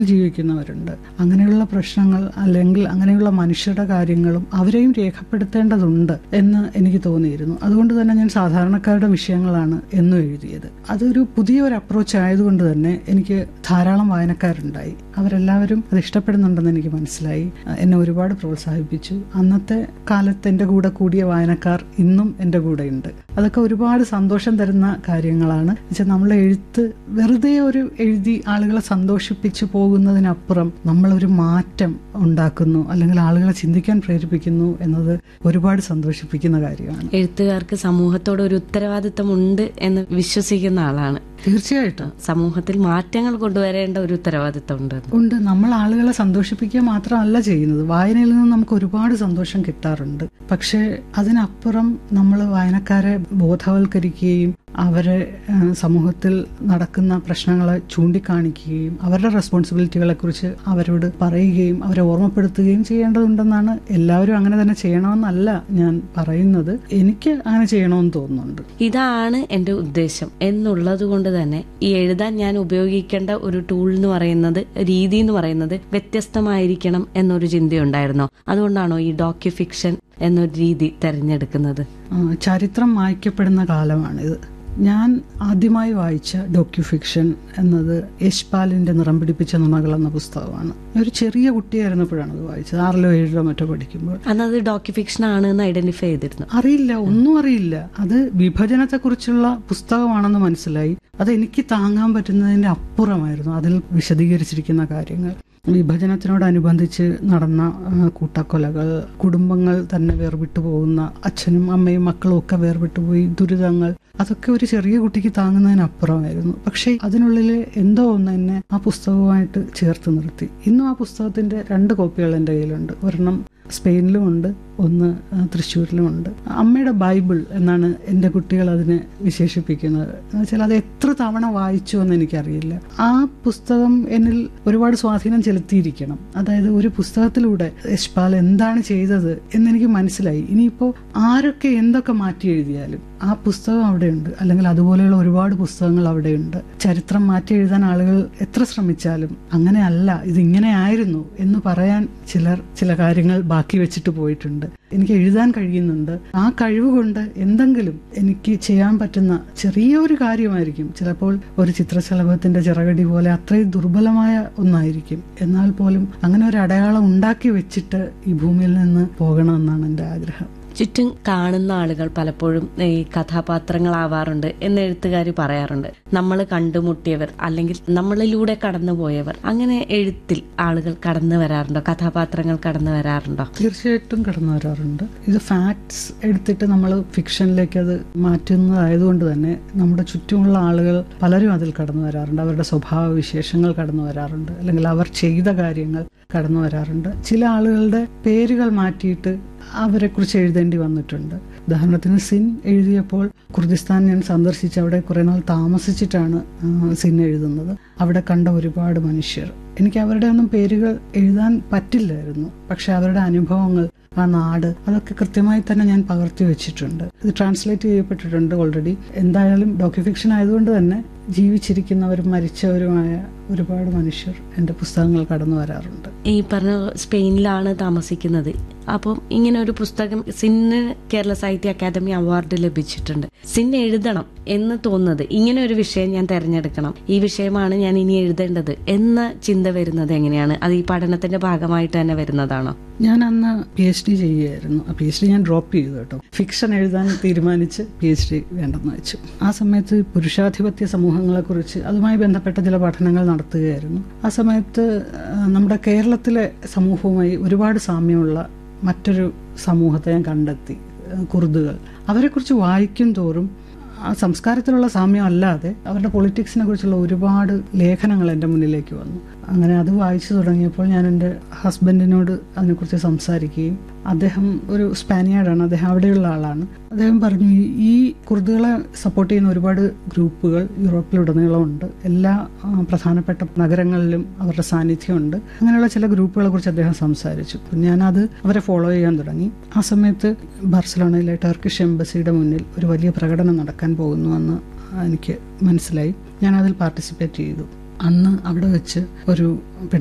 ജീവിക്കുന്നവരുണ്ട് അങ്ങനെയുള്ള പ്രശ്നങ്ങൾ അല്ലെങ്കിൽ അങ്ങനെയുള്ള മനുഷ്യരുടെ കാര്യങ്ങളും അവരെയും രേഖപ്പെടുത്തേണ്ടതുണ്ട് എന്ന് എനിക്ക് തോന്നിയിരുന്നു അതുകൊണ്ട് തന്നെ ഞാൻ സാധാരണക്കാരുടെ വിഷയങ്ങളാണ് എന്നും എഴുതിയത് അതൊരു പുതിയൊരു അപ്രോച്ച് ആയതുകൊണ്ട് തന്നെ എനിക്ക് ധാരാളം വായനക്കാരുണ്ടായി അവരെല്ലാവരും അത് ഇഷ്ടപ്പെടുന്നുണ്ടെന്ന് എനിക്ക് മനസ്സിലായി എന്നെ ഒരുപാട് പ്രോത്സാഹിപ്പിച്ചു അന്നത്തെ കാലത്ത് എൻ്റെ കൂടെ കൂടിയ വായനക്കാർ ഇന്നും എൻ്റെ കൂടെ ഉണ്ട് അതൊക്കെ ഒരുപാട് സന്തോഷം തരുന്ന കാര്യങ്ങളാണ് വെച്ചാൽ നമ്മളെ എഴുത്ത് വെറുതെ ഒരു എഴുതി ആളുകളെ സന്തോഷിപ്പിച്ചു പോകുന്നതിനപ്പുറം നമ്മളൊരു മാറ്റം ഉണ്ടാക്കുന്നു അല്ലെങ്കിൽ ആളുകളെ ചിന്തിക്കാൻ പ്രേരിപ്പിക്കുന്നു എന്നത് ഒരുപാട് സന്തോഷിപ്പിക്കുന്ന കാര്യമാണ് എഴുത്തുകാർക്ക് സമൂഹത്തോട് ഒരു ഉത്തരവാദിത്തം ഉണ്ട് എന്ന് വിശ്വസിക്കുന്ന ആളാണ് തീർച്ചയായിട്ടും സമൂഹത്തിൽ മാറ്റങ്ങൾ കൊണ്ടുവരേണ്ട ഒരു ഉത്തരവാദിത്തം ഉണ്ട് ഉണ്ട് നമ്മൾ ആളുകളെ സന്തോഷിപ്പിക്കുക മാത്രമല്ല ചെയ്യുന്നത് വായനയിൽ നിന്ന് നമുക്ക് ഒരുപാട് സന്തോഷം കിട്ടാറുണ്ട് പക്ഷേ അതിനപ്പുറം നമ്മൾ വായനക്കാരെ ബോധവൽക്കരിക്കുകയും അവരെ ആ, സമൂഹത്തിൽ നടക്കുന്ന പ്രശ്നങ്ങളെ ചൂണ്ടിക്കാണിക്കുകയും അവരുടെ റെസ്പോൺസിബിലിറ്റികളെ കുറിച്ച് അവരോട് പറയുകയും അവരെ ഓർമ്മപ്പെടുത്തുകയും ചെയ്യേണ്ടതുണ്ടെന്നാണ് എല്ലാവരും അങ്ങനെ തന്നെ ചെയ്യണമെന്നല്ല ഞാൻ പറയുന്നത് എനിക്ക് അങ്ങനെ ചെയ്യണമെന്ന് തോന്നുന്നുണ്ട് ഇതാണ് എൻ്റെ ഉദ്ദേശം എന്നുള്ളത് കൊണ്ട് തന്നെ ഈ എഴുതാൻ ഞാൻ ഉപയോഗിക്കേണ്ട ഒരു ടൂൾ എന്ന് പറയുന്നത് രീതി എന്ന് പറയുന്നത് വ്യത്യസ്തമായിരിക്കണം എന്നൊരു ചിന്തയുണ്ടായിരുന്നോ അതുകൊണ്ടാണോ ഈ ഡോക്യു ഫിക്ഷൻ എന്നൊരു രീതി തെരഞ്ഞെടുക്കുന്നത് ആ, ചരിത്രം മായ്ക്കപ്പെടുന്ന കാലമാണിത് ഞാൻ ആദ്യമായി വായിച്ച ഡോക്യു ഫിക്ഷൻ എന്നത് യശ്പാലിന്റെ നിറം പിടിപ്പിച്ച നുണകൾ എന്ന പുസ്തകമാണ് ഞാൻ ഒരു ചെറിയ കുട്ടിയായിരുന്നപ്പോഴാണ് അത് വായിച്ചത് ആറിലോ ഏഴിലോ മറ്റോ പഠിക്കുമ്പോൾ അന്നത് ഡോക്യു ഫിക്ഷൻ ആണ് എന്ന് ഐഡന്റിഫൈ ചെയ്തിരുന്നു അറിയില്ല ഒന്നും അറിയില്ല അത് വിഭജനത്തെക്കുറിച്ചുള്ള പുസ്തകമാണെന്ന് മനസ്സിലായി അത് എനിക്ക് താങ്ങാൻ പറ്റുന്നതിന്റെ അപ്പുറമായിരുന്നു അതിൽ വിശദീകരിച്ചിരിക്കുന്ന കാര്യങ്ങൾ വിഭജനത്തിനോടനുബന്ധിച്ച് നടന്ന ആ, കൂട്ടക്കൊലകൾ കുടുംബങ്ങൾ തന്നെ വേർവിട്ടു പോകുന്ന അച്ഛനും അമ്മയും മക്കളും ഒക്കെ വേർവിട്ടു പോയി ദുരിതങ്ങൾ അതൊക്കെ ഒരു ചെറിയ കുട്ടിക്ക് താങ്ങുന്നതിനപ്പുറമായിരുന്നു പക്ഷേ അതിനുള്ളിൽ എന്തോ ഒന്ന് എന്നെ ആ പുസ്തകവുമായിട്ട് ചേർത്ത് നിർത്തി ഇന്നും ആ പുസ്തകത്തിന്റെ രണ്ട് കോപ്പികൾ എൻ്റെ കയ്യിലുണ്ട് ഒരെണ്ണം സ്പെയിനിലുമുണ്ട് ഒന്ന് ആ, തൃശ്ശൂരിലുമുണ്ട് അമ്മയുടെ ബൈബിൾ എന്നാണ് എൻ്റെ കുട്ടികൾ അതിനെ വിശേഷിപ്പിക്കുന്നത് എന്ന് വെച്ചാൽ അത് എത്ര തവണ വായിച്ചു എന്ന് എനിക്കറിയില്ല ആ പുസ്തകം എന്നിൽ ഒരുപാട് സ്വാധീനം ചെലുത്തിയിരിക്കണം അതായത് ഒരു പുസ്തകത്തിലൂടെ യശ്പാൽ എന്താണ് ചെയ്തത് എന്നെനിക്ക് മനസ്സിലായി ഇനിയിപ്പോൾ ആരൊക്കെ എന്തൊക്കെ മാറ്റി എഴുതിയാലും ആ പുസ്തകം അവിടെയുണ്ട് അല്ലെങ്കിൽ അതുപോലെയുള്ള ഒരുപാട് പുസ്തകങ്ങൾ അവിടെയുണ്ട് ചരിത്രം മാറ്റി എഴുതാൻ ആളുകൾ എത്ര ശ്രമിച്ചാലും അങ്ങനെയല്ല ഇത് ഇങ്ങനെ ആയിരുന്നു എന്ന് പറയാൻ ചിലർ ചില കാര്യങ്ങൾ ബാക്കി വെച്ചിട്ട് പോയിട്ടുണ്ട് എനിക്ക് എഴുതാൻ കഴിയുന്നുണ്ട് ആ കഴിവ് കൊണ്ട് എന്തെങ്കിലും എനിക്ക് ചെയ്യാൻ പറ്റുന്ന ചെറിയൊരു കാര്യമായിരിക്കും ചിലപ്പോൾ ഒരു ചിത്രശലഭത്തിന്റെ ചിറകടി പോലെ അത്രയും ദുർബലമായ ഒന്നായിരിക്കും എന്നാൽ പോലും അങ്ങനെ ഒരു അടയാളം ഉണ്ടാക്കി വെച്ചിട്ട് ഈ ഭൂമിയിൽ നിന്ന് പോകണമെന്നാണ് എൻ്റെ ആഗ്രഹം ചുറ്റും കാണുന്ന ആളുകൾ പലപ്പോഴും ഈ കഥാപാത്രങ്ങളാവാറുണ്ട് എന്ന് എഴുത്തുകാർ പറയാറുണ്ട് നമ്മൾ കണ്ടുമുട്ടിയവർ അല്ലെങ്കിൽ നമ്മളിലൂടെ കടന്നുപോയവർ അങ്ങനെ എഴുത്തിൽ ആളുകൾ കടന്നു വരാറുണ്ടോ കഥാപാത്രങ്ങൾ കടന്നു വരാറുണ്ടോ തീർച്ചയായിട്ടും കടന്നു വരാറുണ്ട് ഇത് ഫാക്ട്സ് എടുത്തിട്ട് നമ്മൾ ഫിക്ഷനിലേക്ക് അത് മാറ്റുന്നതായതുകൊണ്ട് തന്നെ നമ്മുടെ ചുറ്റുമുള്ള ആളുകൾ പലരും അതിൽ കടന്നു വരാറുണ്ട് അവരുടെ സ്വഭാവ വിശേഷങ്ങൾ കടന്നു വരാറുണ്ട് അല്ലെങ്കിൽ അവർ ചെയ്ത കാര്യങ്ങൾ കടന്നു വരാറുണ്ട് ചില ആളുകളുടെ പേരുകൾ മാറ്റിയിട്ട് അവരെക്കുറിച്ച് എഴുതേണ്ടി വന്നിട്ടുണ്ട് ഉദാഹരണത്തിന് സിൻ എഴുതിയപ്പോൾ കുർദിസ്ഥാൻ ഞാൻ സന്ദർശിച്ച് അവിടെ കുറേ നാൾ താമസിച്ചിട്ടാണ് ആ, സിൻ എഴുതുന്നത് അവിടെ കണ്ട ഒരുപാട് മനുഷ്യർ എനിക്ക് അവരുടെ ഒന്നും പേരുകൾ എഴുതാൻ പറ്റില്ലായിരുന്നു പക്ഷെ അവരുടെ അനുഭവങ്ങൾ ആ നാട് അതൊക്കെ കൃത്യമായി തന്നെ ഞാൻ പകർത്തി വെച്ചിട്ടുണ്ട് ഇത് ട്രാൻസ്ലേറ്റ് ചെയ്യപ്പെട്ടിട്ടുണ്ട് ഓൾറെഡി എന്തായാലും ഡോക്യുഫിക്ഷൻ ആയതുകൊണ്ട് തന്നെ ജീവിച്ചിരിക്കുന്നവരും മരിച്ചവരുമായ ഒരുപാട് മനുഷ്യർ എൻ്റെ പുസ്തകങ്ങൾ കടന്നു വരാറുണ്ട് ഈ പറഞ്ഞ സ്പെയിനിലാണ് താമസിക്കുന്നത് അപ്പം ഇങ്ങനെ ഒരു പുസ്തകം സിന്ന് കേരള സാഹിത്യ അക്കാദമി അവാർഡ് ലഭിച്ചിട്ടുണ്ട് സിന്ന് എഴുതണം എന്ന് തോന്നുന്നത് ഇങ്ങനെ ഒരു വിഷയം ഞാൻ തിരഞ്ഞെടുക്കണം ഈ വിഷയമാണ് ഞാൻ ഇനി എഴുതേണ്ടത് എന്ന ചിന്ത വരുന്നത് എങ്ങനെയാണ് അത് ഈ പഠനത്തിന്റെ ഭാഗമായിട്ട് തന്നെ വരുന്നതാണോ ഞാൻ അന്ന് പി എച്ച് ഡി ചെയ്യുകയായിരുന്നു പി എച്ച് ഡി ഞാൻ ഡ്രോപ്പ് ചെയ്തു കേട്ടോ ഫിക്ഷൻ എഴുതാൻ തീരുമാനിച്ച് പി എച്ച് ഡി വേണ്ടെന്ന് വെച്ചു ആ സമയത്ത് പുരുഷാധിപത്യ സമൂഹങ്ങളെക്കുറിച്ച് അതുമായി ബന്ധപ്പെട്ട ചില പഠനങ്ങൾ നടത്തുകയായിരുന്നു ആ സമയത്ത് ആ, നമ്മുടെ കേരളത്തിലെ സമൂഹവുമായി ഒരുപാട് സാമ്യമുള്ള മറ്റൊരു സമൂഹത്തെ ഞാൻ കണ്ടെത്തി ആ, കുർദുകൾ അവരെക്കുറിച്ച് വായിക്കും തോറും ആ സംസ്കാരത്തിലുള്ള സാമ്യം അല്ലാതെ അവരുടെ പൊളിറ്റിക്സിനെ കുറിച്ചുള്ള ഒരുപാട് ലേഖനങ്ങൾ എൻ്റെ മുന്നിലേക്ക് വന്നു അങ്ങനെ അത് വായിച്ചു തുടങ്ങിയപ്പോൾ ഞാൻ എൻ്റെ ഹസ്ബൻഡിനോട് അതിനെക്കുറിച്ച് സംസാരിക്കുകയും അദ്ദേഹം ഒരു സ്പാനിയാർഡാണ് അദ്ദേഹം അവിടെയുള്ള ആളാണ് അദ്ദേഹം പറഞ്ഞു "ഈ- ഈ കുർദുകളെ സപ്പോർട്ട് ചെയ്യുന്ന ഒരുപാട് ഗ്രൂപ്പുകൾ യൂറോപ്പിലുടനീളമുണ്ട് എല്ലാ ആ, പ്രധാനപ്പെട്ട നഗരങ്ങളിലും അവരുടെ സാന്നിധ്യമുണ്ട് അങ്ങനെയുള്ള ചില ഗ്രൂപ്പുകളെ കുറിച്ച് അദ്ദേഹം സംസാരിച്ചു അപ്പോൾ ഞാനത് അവരെ ഫോളോ ചെയ്യാൻ തുടങ്ങി ആ സമയത്ത് ബാർസലോണയിലെ ടർക്കിഷ് എംബസിയുടെ മുന്നിൽ ഒരു വലിയ പ്രകടനം നടക്കാൻ പോകുന്നുവെന്ന് എനിക്ക് മനസ്സിലായി ഞാൻ അതിൽ പാർട്ടിസിപ്പേറ്റ് ചെയ്തു അന്ന് അവിടെ വെച്ച് ഒരു